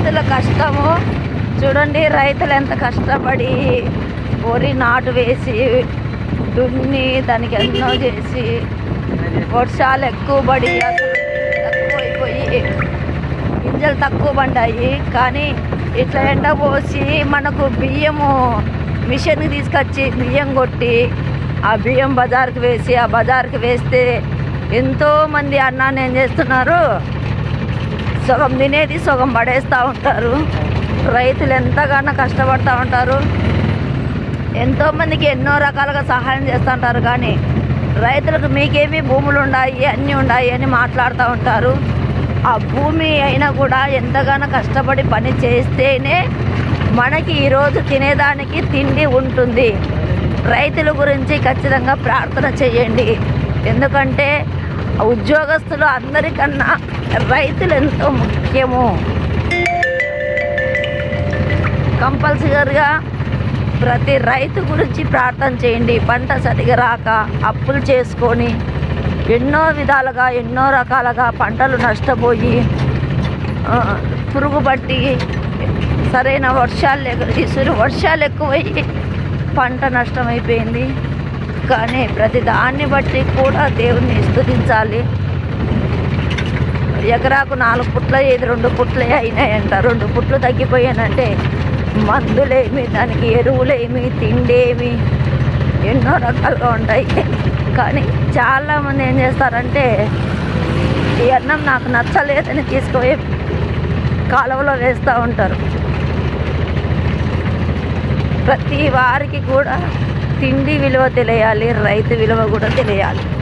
రైతుల కష్టము చూడండి రైతులు ఎంత కష్టపడి వరి నాటు వేసి దున్ని దానికి ఎన్నో చేసి వర్షాలు ఎక్కువ పడి అసలు తక్కువైపోయి గింజలు తక్కువ పడ్డాయి కానీ ఇట్లా ఎండ పోసి మనకు బియ్యము మిషన్కి తీసుకొచ్చి బియ్యం కొట్టి ఆ బియ్యం బజార్కి వేసి ఆ బజార్కి వేస్తే ఎంతో మంది అన్నాన్ని ఏం చేస్తున్నారు సగం తినేది సగం పడేస్తూ ఉంటారు రైతులు ఎంతగానో కష్టపడుతూ ఉంటారు ఎంతో మందికి ఎన్నో రకాలుగా సహాయం చేస్తూ ఉంటారు కానీ రైతులకు మీకేమి భూములు ఉన్నాయి అన్నీ ఉన్నాయి అని మాట్లాడుతూ ఉంటారు ఆ భూమి అయినా కూడా ఎంతగానో కష్టపడి పని చేస్తేనే మనకి ఈరోజు తినేదానికి తిండి ఉంటుంది రైతుల గురించి ఖచ్చితంగా ప్రార్థన చేయండి ఎందుకంటే ఉద్యోగస్తులు అందరికన్నా రైతులు ఎంతో ముఖ్యము కంపల్సరిగా ప్రతి రైతు గురించి ప్రార్థన చేయండి పంట సరిగా రాక అప్పులు చేసుకొని ఎన్నో విధాలుగా ఎన్నో రకాలుగా పంటలు నష్టపోయి ఆ, పురుగు పట్టి సరైన వర్షాలు లేక ఇసురు వర్షాలు ఎక్కువయ్యి పంట నష్టమైపోయింది కానీ ప్రతి దాన్ని బట్టి కూడా దేవుణ్ణి స్తుతించాలి ఎకరాకు నాలుగు పుట్ల ఏది రెండు పుట్లే అయినాయంట రెండు పుట్లు తగ్గిపోయానంటే మందులేమి దానికి ఎరువులేమి తిండేమి ఎన్నో రకాలుగా ఉంటాయి కానీ చాలామంది ఏం చేస్తారంటే ఈ అన్నం నాకు నచ్చలేదని తీసుకుపోయి కాలువలో వేస్తూ ఉంటారు ప్రతి వారికి కూడా తిండి విలువ తెలియాలి రైతు విలువ కూడా తెలియాలి